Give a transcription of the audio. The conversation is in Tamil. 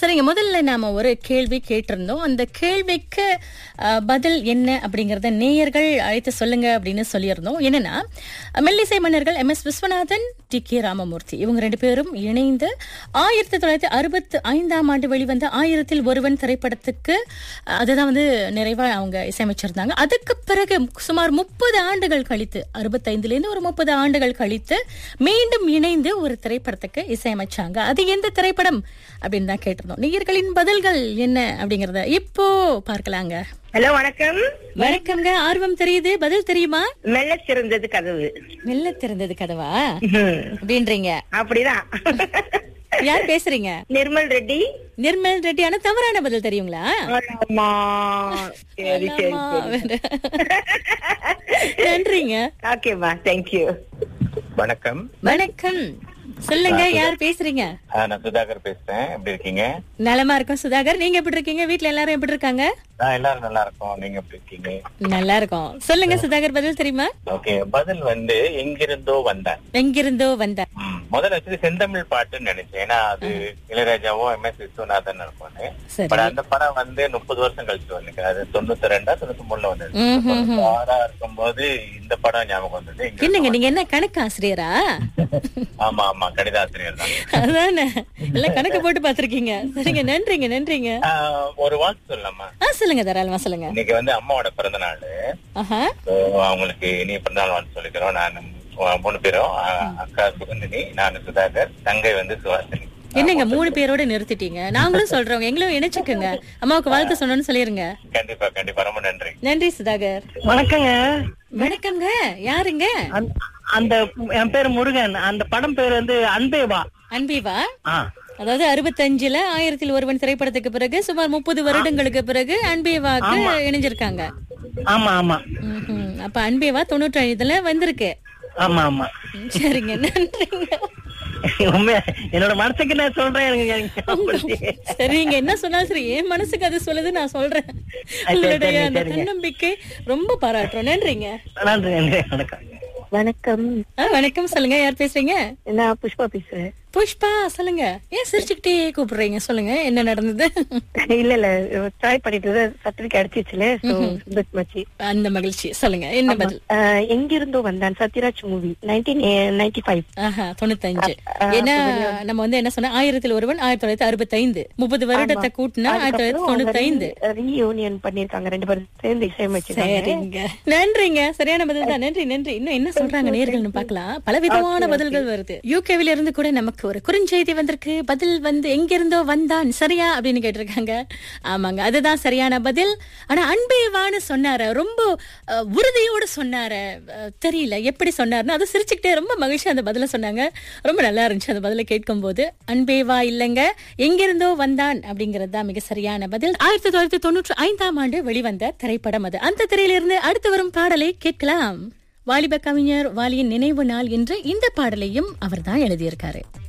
சரிங்க முதல்ல நாம ஒரு கேள்வி கேட்டிருந்தோம் அந்த கேள்விக்கு அஹ், பதில் என்ன அப்படிங்கறத நேயர்கள் அழைத்து சொல்லுங்க அப்படின்னு சொல்லியிருந்தோம் என்னன்னா மெல்லிசை மன்னர்கள் M S Viswanathan T K Ramamoorthy இவங்க ரெண்டு பேரும் இணைந்து ஆயிரத்தி தொள்ளாயிரத்தி அறுபத்தி ஐந்தாம் ஆண்டு வெளிவந்த ஆயிரத்தில் ஒருவன் திரைப்படத்துக்கு அஹ், அதுதான் வந்து நிறைவா அவங்க இசையமைச்சிருந்தாங்க அதுக்கு பிறகு சுமார் முப்பது ஆண்டுகள் கழித்து அறுபத்தைந்துல இருந்து ஒரு முப்பது ஆண்டுகள் கழித்து மீண்டும் இணைந்து ஒரு திரைப்படத்துக்கு இசையமைச்சாங்க அது எந்த திரைப்படம் அப்படின்னு தான் கேட்டிருந்தோம் நேயர்களின் பதில்கள் என்ன அப்படிங்கறத இப்போ பார்க்கலாங்க ஹலோ வணக்கம் வணக்கம்ங்க ஆர்வம் தெரியுது பதில் தெரியுமா மெல்ல சிறந்தது கதவு மெல்ல திறந்தது கதவா ம், அப்படின்றீங்க அப்படிதான் யார் பேசுறீங்க நிர்மல் ரெட்டி நிர்மல் ரெட்டி ஆனா தவறான பதில் தெரியுங்களா ஆமா சரி சரி ஆமா, சரி நன்றிங்க ஓகேம்மா தேங்க்யூ வணக்கம் வணக்கம் சொல்லுங்க யார் பேசுறீங்க ஆ, நான் சுதாகர் பேசுறேன் எப்படி இருக்கீங்க நலமா இருக்கும் சுதாகர் நீங்க எப்படி இருக்கீங்க வீட்ல எல்லாரும் எப்படி இருக்காங்க நான் எல்லாரும் நல்லா இருக்கோம் நீங்க எப்படி இருக்கீங்க நல்லா இருக்கும் சொல்லுங்க சுதாகர் பதில் தெரியுமா ஓகே பதில் வந்து எங்கிருந்தோ வந்தேன் எங்கிருந்தோ வந்த ம், முதல்ல வச்சது செந்தமிழ் பாட்டுன்னு நினைச்சேன் ஏன்னா அது இளையராஜாவும் எம் எஸ் விஸ்வநாதன் இருப்பாங்க சரி பட் அந்த படம் வந்து முப்பது வருஷம் கழிச்சு வந்து அது தொண்ணூத்தி ரெண்டா தொண்ணூத்தி மூணுல வந்தது ம், ம், ம். தொண்ணூத்தி ஆறா இருக்கும்போது இந்த படம் ஞாபகம் வந்தது எங்கிருந்தோ என்னங்க நீங்க என்ன கணக்கு ஆசிரியரா வந்தேன். ஆமா ஆமா கணித ஆசிரியர் தான் அதானே எல்லாம் கணக்கு போட்டு பாத்திருக்கீங்க சரிங்க நன்றிங்க நன்றிங்க ஆ, ஒரு வாக்கு சொல்லலாமா ஆ சொல்லுங்க தாராளமா சொல்லுங்க இன்னைக்கு வந்து அம்மாவோட பிறந்த நாள் ஆஹா So, அவங்களுக்கு இனி பிறந்தநாள் வாழ்த்து சொல்லிக்கிறோம் நான் மூணு பேரும் அ- அக்கா சுகந்தினி நான் சுதாகர் தங்கை வந்து சுவாசினி என்னங்க மூணு பேரோட நிறுத்திட்டீங்க நாங்களும் சொல்றோம் எங்களும் இணைச்சுக்குங்க அம்மாவுக்கு வாழ்த்து சொன்னோன்னு சொல்லிருங்க கண்டிப்பா கண்டிப்பா ரொம்ப நன்றி நன்றி சுதாகர் வணக்கங்க வணக்கம்ங்க யாருங்க அந்த- அந்த என் பேரு முருகன் அந்த படம் பேர் வந்து அன்பேவா அன்பீவா ஆ அதாவது அறுபத்தஞ்சுல ஆயிரத்தில் ஒருவன் திரைப்படத்துக்கு பிறகு சுமார் முப்பது வருடங்களுக்கு பிறகு அன்பேவாக்கு இணைஞ்சிருக்காங்க ஆமா ஆமா ம்ஹும். அப்ப அன்பேவா தொண்ணூற்றி ஐந்துல வந்திருக்கு ஆமா ஆமா ம், சரிங்க நன்றிங்க உண்மையா என்னோட மனசுக்கு நான் சொல்றேன் எனக்கு அப்படி. சரி நீங்க என்ன சொன்னாலும் சரி என் மனசுக்கு அது சொல்லுது நான் சொல்றேன் சரி, உங்களுடைய சரிங்க, அந்த சரிங்க. தன்னம்பிக்கை ரொம்ப பாராட்டுறோம் நன்றிங்க நன்றி நன்றி வணக்கம் வணக்கம் ஆ, வணக்கம் சொல்லுங்க யார் பேசுறீங்க நான் புஷ்பா பேசுறேன் புஷ்பா சொல்லுங்க ஏன் சிரிச்சுக்கிட்டே கூப்பிடுறீங்க சொல்லுங்க என்ன நடந்தது இல்ல இல்ல ட்ரை பண்ணிட்டு சர்டிபிகேட் அடிச்சிச்சுல மச்சி அந்த மகிழ்ச்சி சொல்லுங்க என்ன பதில் எங்கிருந்தோ வந்தான் Sathyaraj movie nineteen ninety five ஆஹா தொண்ணூத்தஞ்சு ஏன்னா நம்ம வந்து என்ன சொன்ன ஆயிரத்தில் ஒருவன் ஆயிரத்தி தொள்ளாயிரத்தி அறுபத்தி ஐந்து முப்பது வருடத்தை கூட்டினா ஆயிரத்தி தொள்ளாயிரத்தி தொண்ணூத்தி ஐந்து ரீயூனியன் பண்ணிருக்காங்க ரெண்டு பேரும் சேர்ந்து இசையமைச்சிருக்காங்க சரிங்க நன்றிங்க சரியான பதில் தான் நன்றி நன்றி இன்னும் என்ன சொல்றாங்க நேர்கள்னு பார்க்கலாம் பல விதமான பதில்கள் வருது யூகேவில இருந்து கூட நமக்கு ஒரு குறுஞ்செய்தி வந்திருக்கு பதில் வந்து எங்கிருந்தோ வந்தான் சரியா அப்படின்னு கேட்டிருக்காங்க ஆமாங்க அதுதான் சரியான பதில் ஆனா அன்பேவான்னு சொன்னாரு ரொம்ப அஹ், உறுதியோட சொன்னாரு அஹ், தெரியல எப்படி சொன்னாருன்னு அது சிரிச்சுக்கிட்டே ரொம்ப மகிழ்ச்சி அந்த பதில சொன்னாங்க ரொம்ப நல்லா இருந்துச்சு அந்த பதில கேட்கும் போது அன்பேவா இல்லைங்க எங்கிருந்தோ வந்தான் அப்படிங்கிறது தான் மிக சரியான பதில் ஆயிரத்தி தொள்ளாயிரத்தி தொண்ணூற்றி ஐந்தாம் ஆண்டு வெளிவந்த திரைப்படம் அது அந்த திரையிலிருந்து அடுத்து வரும் பாடலை கேட்கலாம் வாலிப கவிஞர் வாலியின் நினைவு நாள் என்று இந்த பாடலையும் அவர்தான் எழுதியிருக்காரு